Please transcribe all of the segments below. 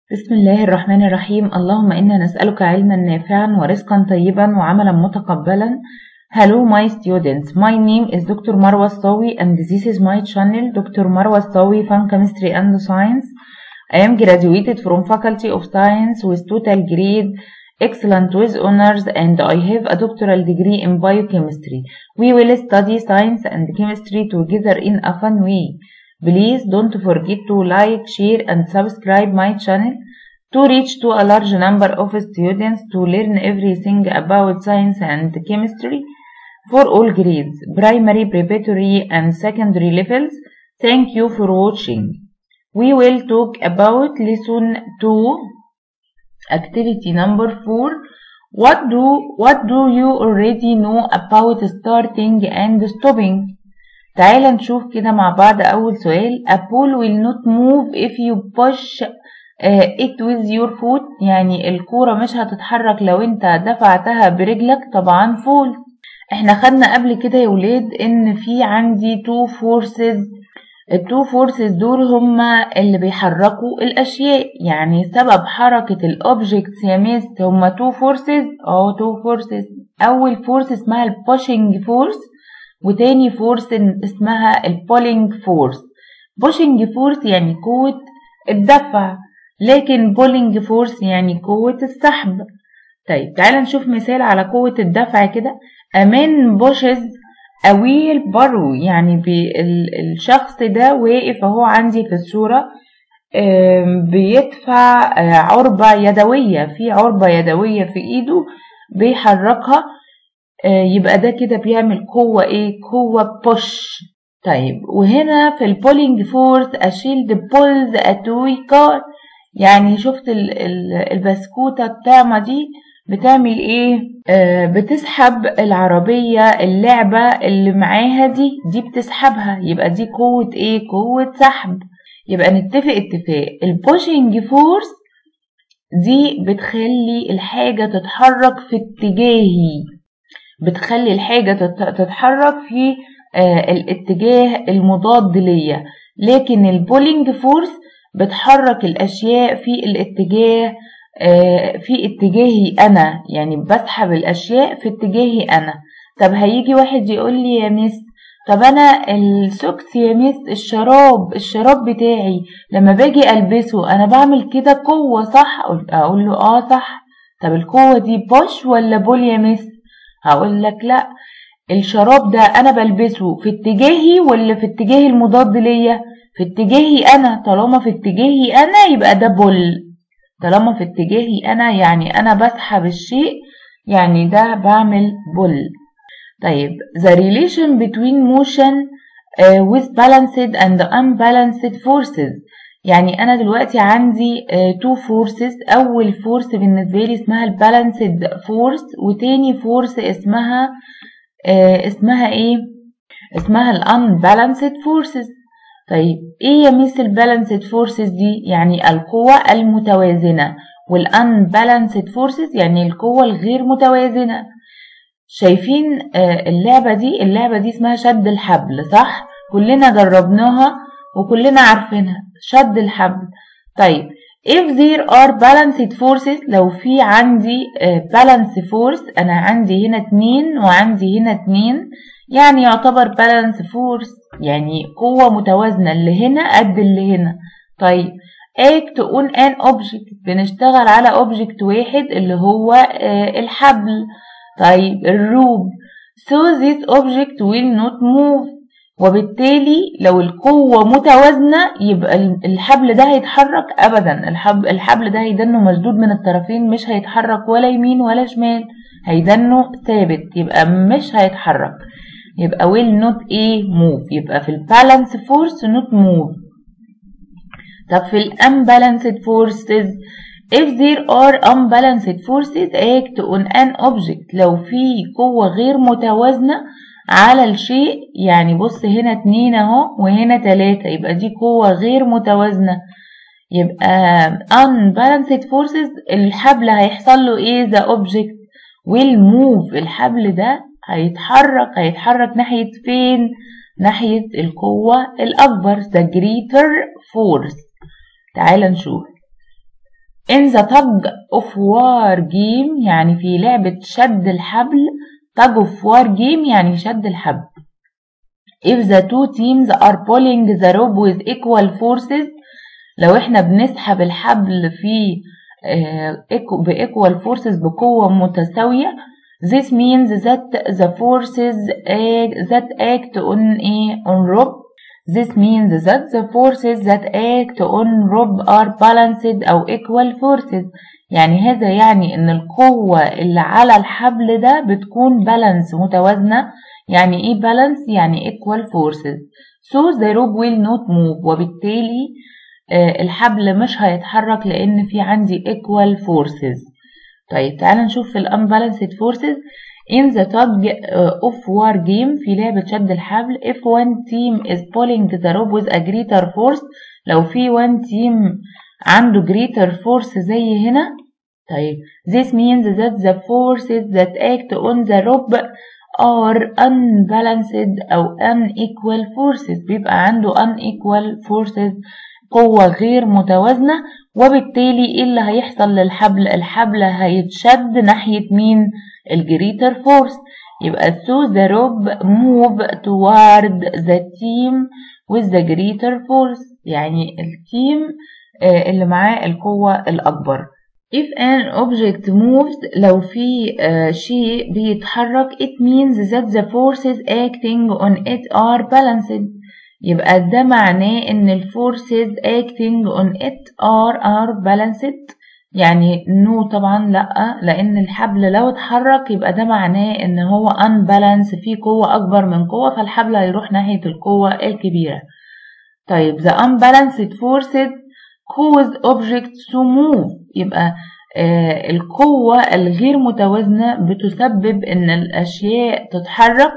بسم الله الرحمن الرحيم اللهم إنا نسألك علما نافعا ورزقا طيبا وعملا متقبلا Hello my students, my name is Dr. Marwa Sawi and this is my channel Dr. Marwa Sawi Fun Chemistry and Science. I am graduated from Faculty of Science with total grade excellent with honors and I have a doctoral degree in biochemistry. We will study science and chemistry together in a fun way. Please don't forget to like, share and subscribe my channel to reach to a large number of students to learn everything about science and chemistry for all grades, primary, preparatory and secondary levels. Thank you for watching. We will talk about lesson 2 activity number 4 what do what do you already know about starting and stopping تعال نشوف كده مع بعض أول سؤال a ball will not move if you push uh, it with your foot يعني الكورة مش هتتحرك لو انت دفعتها برجلك طبعا فول احنا خدنا قبل كده يا ولاد ان في عندي two forces التو فورسز دول هما اللي بيحركوا الاشياء يعني سبب حركة الاوبجكتس يا ميس هما تو فورسز اه تو فورسز اول فورس اسمها البوشنج فورس وتاني فورس اسمها البولينج فورس بوشنج فورس يعني قوة الدفع لكن بولينج فورس يعني قوة السحب طيب تعالى نشوف مثال على قوة الدفع كده أمان بوشز أويل برو يعني بي الشخص ده واقف اهو عندي في الصورة بيدفع عربة يدوية في عربة يدوية في ايده بيحركها يبقى ده كده بيعمل قوة ايه قوة بوش طيب وهنا في البولينج فورس اشيلد بولز اتوي كار يعني شفت البسكوتة الطعمة دي بتعمل ايه آه بتسحب العربية اللعبة اللي معاها دي دي بتسحبها يبقى دي قوة ايه قوة سحب يبقى نتفق اتفاق البوشنج فورس دي بتخلي الحاجة تتحرك في اتجاهي بتخلي الحاجة تتحرك في آه الاتجاه المضاد ليا لكن البولينج فورس بتحرك الاشياء في الاتجاه في اتجاهي انا يعني بسحب الاشياء في اتجاهي انا طب هيجي واحد يقول لي يا مس طب انا السوكس يا مس الشراب الشراب بتاعي لما باجي البسه انا بعمل كده قوة صح اقول له اه صح طب القوة دي بوش ولا بول يا مس هقول لك لا الشراب ده انا بلبسه في اتجاهي ولا في اتجاه المضاد ليا في اتجاهي انا طالما في اتجاهي انا يبقى ده بول طالما في اتجاهي انا يعني انا بسحب الشيء يعني ده بعمل بول طيب the relation between motion uh, with balanced and unbalanced forces يعني انا دلوقتي عندي uh, two forces اول فورس بالنسبه لي اسمها البالانسد فورس وتاني فورس اسمها uh, اسمها ايه اسمها الانبالانسد فورسز طيب ايه يا ميس البالانسد فورسز دي يعني القوة المتوازنة والانبالانسد فورسز يعني القوة الغير متوازنة شايفين آه اللعبة دي اللعبة دي اسمها شد الحبل صح كلنا جربناها وكلنا عارفينها شد الحبل طيب if there are balanced forces لو في عندي آه balance force انا عندي هنا اتنين وعندي هنا اتنين يعني يعتبر بالانس فورس يعني قوة متوازنة اللي هنا قد اللي هنا طيب act on an object بنشتغل على object واحد اللي هو آه الحبل طيب الروب so this object will not move وبالتالي لو القوة متوازنة يبقى الحبل ده هيتحرك أبدا الحبل, الحبل ده هيدنه مشدود من الطرفين مش هيتحرك ولا يمين ولا شمال هيدنه ثابت يبقى مش هيتحرك يبقى will not a move يبقى في البالانس فورس not move طب في unbalanced forces if there are unbalanced forces act on an object لو في قوة غير متوازنة على الشيء يعني بص هنا اتنين اهو وهنا تلاتة يبقى دي قوة غير متوازنة يبقى unbalanced forces الحبل هيحصل له ايه the object will move الحبل ده هيتحرك هيتحرك ناحية فين ناحية القوة الأكبر the greater force تعال نشوف in the tug of war game يعني في لعبة شد الحبل tug of war game يعني شد الحبل if the two teams are pulling the rope with equal forces لو احنا بنسحب الحبل في بإيكوال forces بقوة متساوية this means that the forces act, that act on a on rope this means that the forces that act on rope are balanced أو equal forces يعني هذا يعني ان القوة اللي على الحبل ده بتكون بالانس متوازنة يعني ايه بالانس يعني equal forces so the rope will not move وبالتالي الحبل مش هيتحرك لان في عندي equal forces طيب تعال نشوف في unbalanced forces in the tug of war game في لعبة شد الحبل if one team is pulling the rope with a greater force لو في one team عنده greater force زي هنا طيب this means that the forces that act on the rope are unbalanced أو unequal forces بيبقى عنده unequal forces قوة غير متوازنة وبالتالي ايه اللي هيحصل للحبل الحبل هيتشد ناحية مين الجريتر فورس يبقى so the rope move toward the team with the greater force يعني التيم اللي معاه القوة الأكبر if an object moves لو في شيء بيتحرك it means that the forces acting on it are balanced يبقى ده معناه ان الفورسز acting on it are are balanced يعني نو no طبعا لا لان الحبل لو اتحرك يبقى ده معناه ان هو unbalance في قوة اكبر من قوة فالحبل هيروح ناحية القوة الكبيرة طيب the unbalanced forces cause objects to move يبقى آه القوة الغير متوازنة بتسبب ان الاشياء تتحرك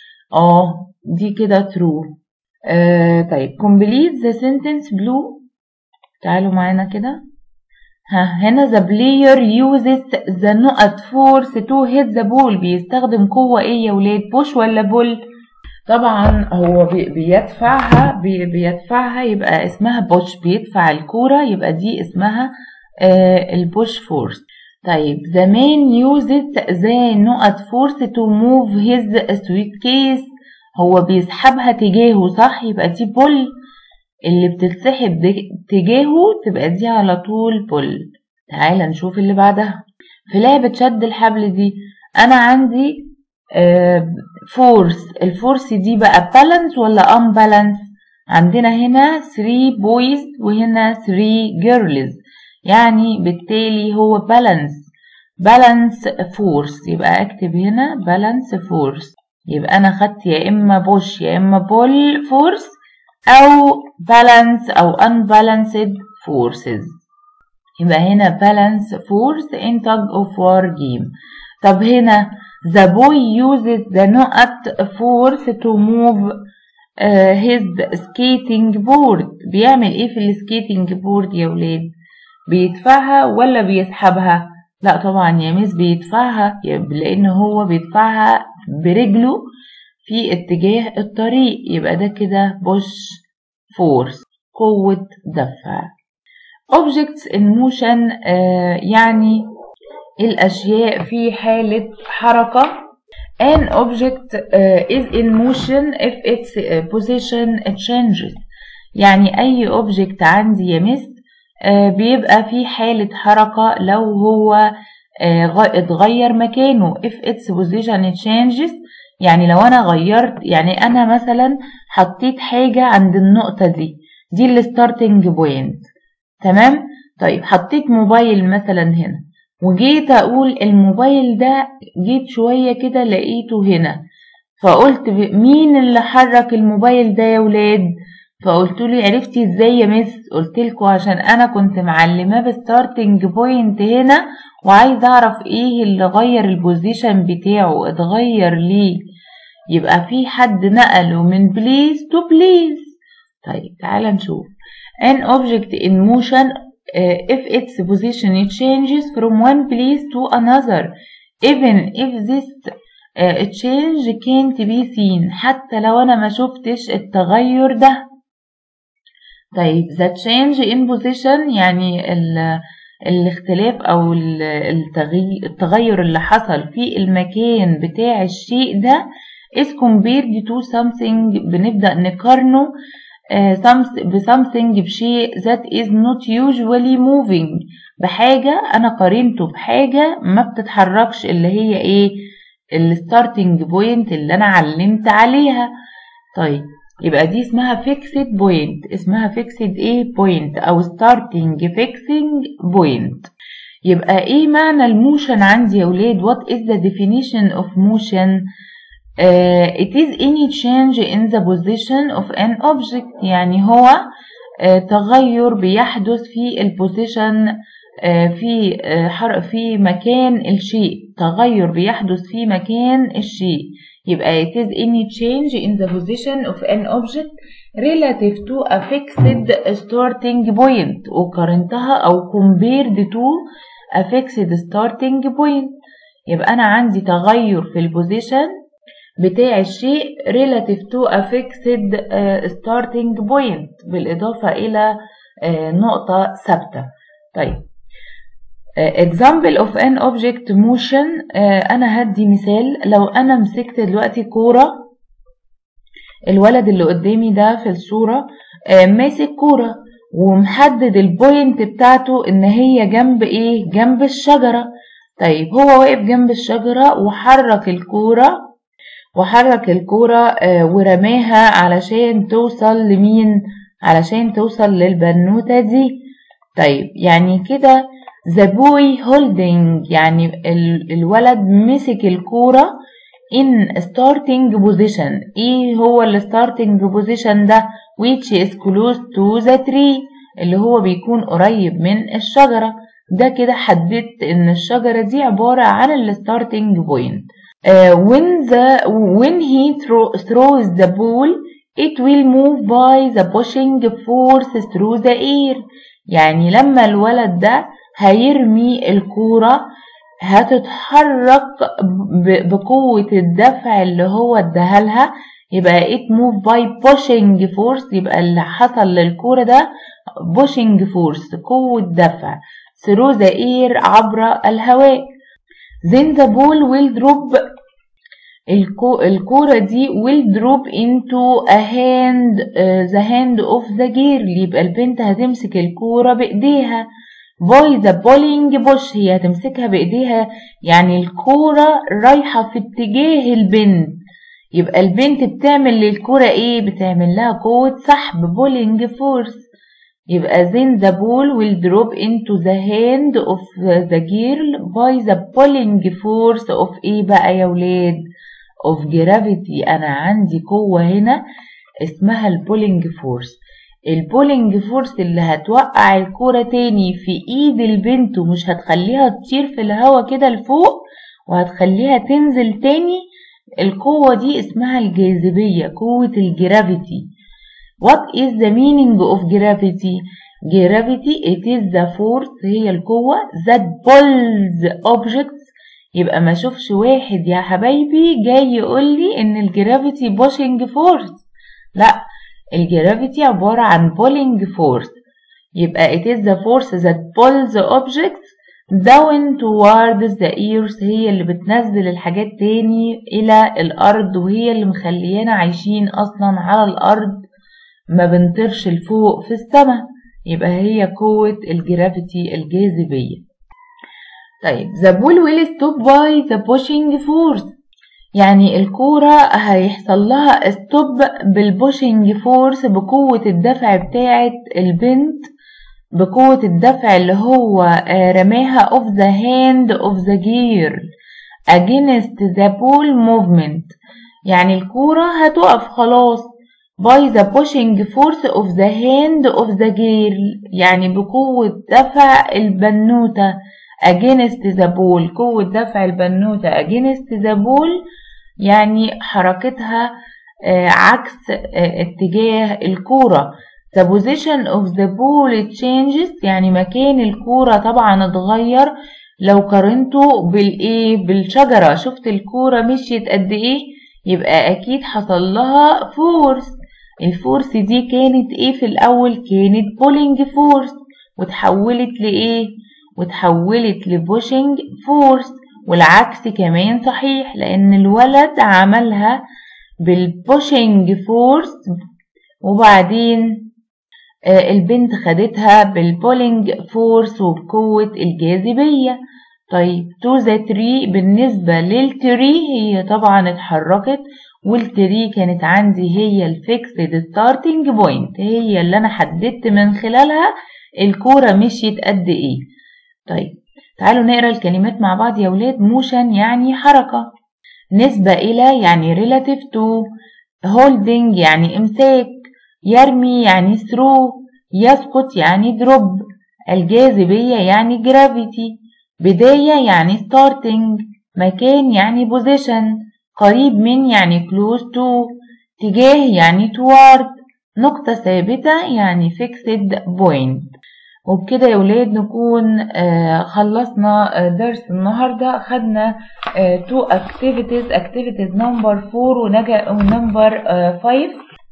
اه دي كده true آه طيب complete the sentence blue تعالوا معانا كده ها هنا the player uses the نقط force to hit the ball بيستخدم قوة ايه يا ولاد push ولا بول طبعا هو بي بيدفعها بي بيدفعها يبقى اسمها push بيدفع الكورة يبقى دي اسمها آه البوش فورس طيب the man uses the نقط force to move his suitcase هو بيسحبها تجاهه صح يبقى دي بول اللي بتتسحب تجاهه تبقى دي على طول بول تعالى نشوف اللي بعدها في لعبة شد الحبل دي أنا عندي آه فورس الفورس دي بقى بالانس ولا unbalance عندنا هنا 3 بويز وهنا 3 جيرلز يعني بالتالي هو بالانس بالانس فورس يبقى اكتب هنا بالانس فورس يبقى انا خدت يا اما بوش يا اما بول فورس او بالانس او unbalanced forces يبقى هنا balance force in tug of war game طب هنا the boy uses the نقط force to move uh, his skating board بيعمل ايه في السكيتنج بورد يا ولاد بيدفعها ولا بيسحبها لا طبعا يا ميس بيدفعها لان هو بيدفعها برجله في اتجاه الطريق يبقى ده كده بوش فورس قوة دفع objects in motion آه يعني الأشياء في حالة حركة an object uh, is in motion if its position changes يعني أي object عندي يا مس uh, بيبقى في حالة حركة لو هو uh, اتغير مكانه if its position changes يعني لو أنا غيرت يعني أنا مثلا حطيت حاجة عند النقطة دي دي الستارتنج بوينت تمام طيب حطيت موبايل مثلا هنا وجيت اقول الموبايل ده جيت شوية كده لقيته هنا فقلت مين اللي حرك الموبايل ده يا ولاد فقلت لي عرفتي ازاي يا مس قلت لكم عشان انا كنت معلماه بستارتنج بوينت هنا وعايزه اعرف ايه اللي غير البوزيشن بتاعه اتغير ليه يبقى في حد نقله من بليز تو بليز طيب تعالى نشوف an object in motion uh, if its position changes from one place to another even if this uh, change can't be seen حتى لو انا ما شفتش التغير ده طيب the change in position يعني ال الاختلاف او التغير اللي حصل في المكان بتاع الشيء ده is compared to something بنبدأ نقارنه بسامثينج بشيء that is not usually moving بحاجة أنا قارنته بحاجة ما بتتحركش اللي هي إيه الستارتنج بوينت اللي أنا علمت عليها طيب يبقى دي اسمها فيكسد بوينت اسمها فيكسد ايه بوينت او ستارتنج فيكسنج بوينت يبقى ايه معنى الموشن عندي يا ولاد what is the definition of motion uh, it is any change in the position of an object يعني هو uh, تغير بيحدث في البوزيشن uh, في uh, في مكان الشيء تغير بيحدث في مكان الشيء يبقى it is any change in the position of an object relative to a fixed starting point وقارنتها أو compared to a fixed starting point يبقى أنا عندي تغير في البوزيشن بتاع الشيء relative to a fixed uh, starting point بالإضافة إلى uh, نقطة ثابتة طيب example of an object motion انا هدي مثال لو انا مسكت دلوقتي كورة الولد اللي قدامي ده في الصورة ماسك كورة ومحدد البوينت بتاعته ان هي جنب ايه جنب الشجرة طيب هو واقف جنب الشجرة وحرك الكورة وحرك الكورة ورماها علشان توصل لمين علشان توصل للبنوتة دي طيب يعني كده the boy holding يعني الولد مسك الكورة in starting position ايه هو ال starting position ده which is close to the tree اللي هو بيكون قريب من الشجرة ده كده حددت ان الشجرة دي عبارة عن ال starting point uh, when the when he throw, throws the ball it will move by the pushing force through the air يعني لما الولد ده هيرمي الكورة هتتحرك بقوة الدفع اللي هو اداهالها يبقى it move by pushing force يبقى اللي حصل للكورة ده pushing force قوة دفع through the air عبر الهواء then the ball will drop الكو الكورة دي will drop into a hand uh, the hand of the girl يبقى البنت هتمسك الكورة بإيديها باي ذا بولينج بوش هي هتمسكها بايديها يعني الكوره رايحه في اتجاه البنت يبقى البنت بتعمل للكوره ايه بتعمل لها قوه سحب بولينج فورس يبقى then the ball will drop into the hand of the girl by the pulling force of ايه بقى يا ولاد of gravity انا عندي قوه هنا اسمها البولينج فورس البولينج فورس اللي هتوقع الكورة تاني في ايد البنت ومش هتخليها تطير في الهوا كده لفوق وهتخليها تنزل تاني القوة دي اسمها الجاذبية قوة الجرافيتي What is the meaning of gravity? Gravity it is the force هي القوة that pulls objects يبقى ما اشوفش واحد يا حبايبي جاي يقول لي ان الجرافيتي بوشنج فورس لا الجرافيتي عبارة عن pulling force يبقى it is the force that pulls the objects down towards the earth هي اللي بتنزل الحاجات تاني إلى الأرض وهي اللي مخليانا عايشين أصلا على الأرض ما بنطيرش لفوق في السماء يبقى هي قوة الجرافيتي الجاذبية طيب the ball will stop by the pushing force يعني الكورة هيحصل لها ستوب بالبوشنج فورس بقوة الدفع بتاعة البنت بقوة الدفع اللي هو رماها of the hand of the girl against the ball movement يعني الكورة هتقف خلاص by the pushing force of the hand of the girl يعني بقوة دفع البنوتة against the ball قوة دفع البنوتة against the ball يعني حركتها عكس اتجاه الكورة the position of the ball changes يعني مكان الكورة طبعا اتغير لو قارنته بالايه بالشجرة شفت الكورة مشيت قد ايه يبقى اكيد حصل لها فورس الفورس دي كانت ايه في الاول كانت بولينج فورس وتحولت لايه وتحولت لبوشنج فورس والعكس كمان صحيح لأن الولد عملها بالبوشنج فورس وبعدين آه، البنت خدتها بالبولينج فورس وبقوة الجاذبية طيب تو ذا تري بالنسبة للتري هي طبعا اتحركت والتري كانت عندي هي الفيكسد ستارتنج بوينت هي اللي انا حددت من خلالها الكورة مشيت قد ايه طيب تعالوا نقرا الكلمات مع بعض يا ولاد موشن يعني حركة نسبة إلى يعني relative to holding يعني إمساك يرمي يعني throw يسقط يعني drop الجاذبية يعني gravity بداية يعني starting مكان يعني position قريب من يعني close to تجاه يعني toward نقطة ثابتة يعني fixed point وبكده يا ولاد نكون آه خلصنا آه درس النهاردة خدنا آه two activities activities number 4 ونمبر 5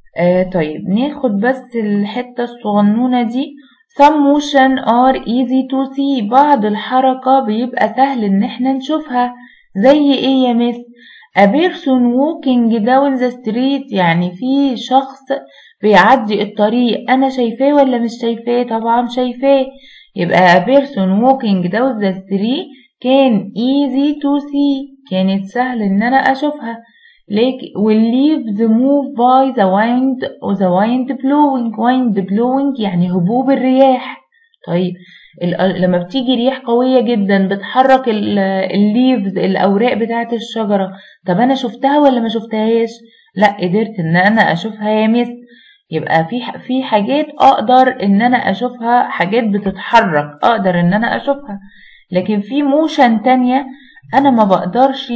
طيب ناخد بس الحتة الصغنونة دي some motion are easy to see بعض الحركة بيبقى سهل ان احنا نشوفها زي ايه يا مس a person walking down the street يعني في شخص بيعدي الطريق انا شايفاه ولا مش شايفاه طبعا شايفاه يبقى a person walking down the street كان easy to see كانت سهل ان انا اشوفها ليك والleaves move by the wind the wind blowing wind blowing يعني هبوب الرياح طيب لما بتيجي رياح قوية جدا بتحرك الليفز الأوراق بتاعت الشجرة طب أنا شفتها ولا ما شفتهاش؟ لا قدرت إن أنا أشوفها يا مس يبقى في في حاجات اقدر ان انا اشوفها حاجات بتتحرك اقدر ان انا اشوفها لكن في موشن تانية انا ما بقدرش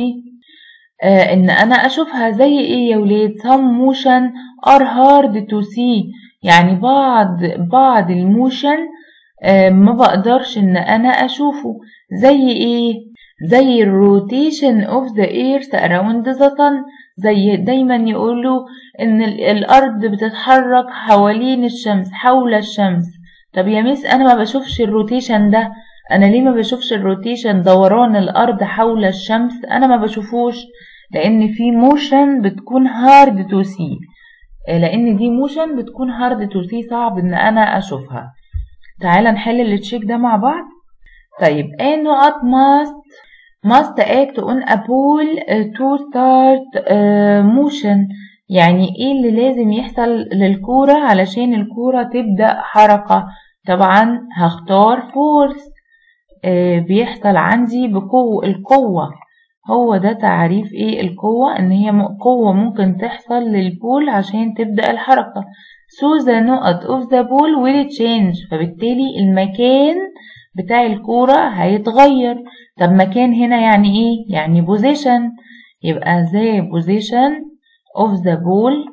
آه ان انا اشوفها زي ايه يا ولاد some motion are hard to see يعني بعض بعض الموشن آه ما بقدرش ان انا اشوفه زي ايه زي الروتيشن of the earth around the sun زي دايما يقولوا ان الارض بتتحرك حوالين الشمس حول الشمس طب يا ميس انا ما بشوفش الروتيشن ده انا ليه ما بشوفش الروتيشن دوران الارض حول الشمس انا ما بشوفوش لان في موشن بتكون هارد تو سي لان دي موشن بتكون هارد تو سي صعب ان انا اشوفها تعال نحل التشيك ده مع بعض طيب ايه نقط must must act on a ball to start motion يعني ايه اللي لازم يحصل للكورة علشان الكورة تبدأ حركة طبعا هختار فورس بيحصل عندي بقوة القوة هو ده تعريف ايه القوة ان هي قوة ممكن تحصل للبول عشان تبدأ الحركة so the نقط of the ball will change فبالتالي المكان بتاع الكورة هيتغير طب مكان هنا يعني ايه يعني position يبقى the position of the ball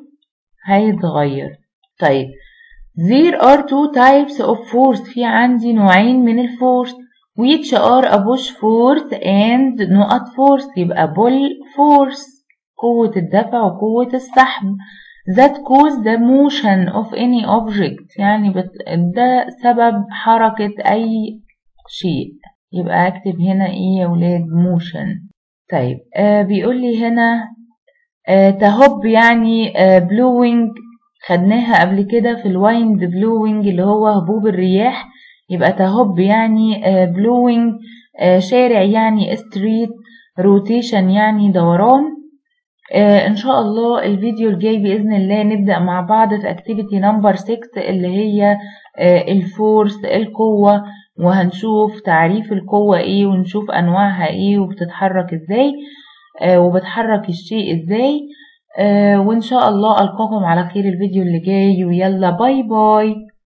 هيتغير طيب there are two types of force في عندي نوعين من الفورس which are a push force and نقط force يبقى pull force قوة الدفع وقوة السحب that cause the motion of any object يعني بت... ده سبب حركة أي شيء يبقى اكتب هنا ايه يا ولاد موشن طيب آه بيقول لي هنا آه تهب يعني آه بلوينج خدناها قبل كده في الوايند بلوينج اللي هو هبوب الرياح يبقى تهب يعني آه بلوينج آه شارع يعني ستريت روتيشن يعني دوران آه ان شاء الله الفيديو الجاي باذن الله نبدا مع بعض في اكتيفيتي نمبر 6 اللي هي آه الفورس القوه وهنشوف تعريف القوة ايه ونشوف انواعها ايه وبتتحرك ازاي آه وبتحرك الشيء ازاي آه وان شاء الله القاكم على خير الفيديو اللي جاي ويلا باي باي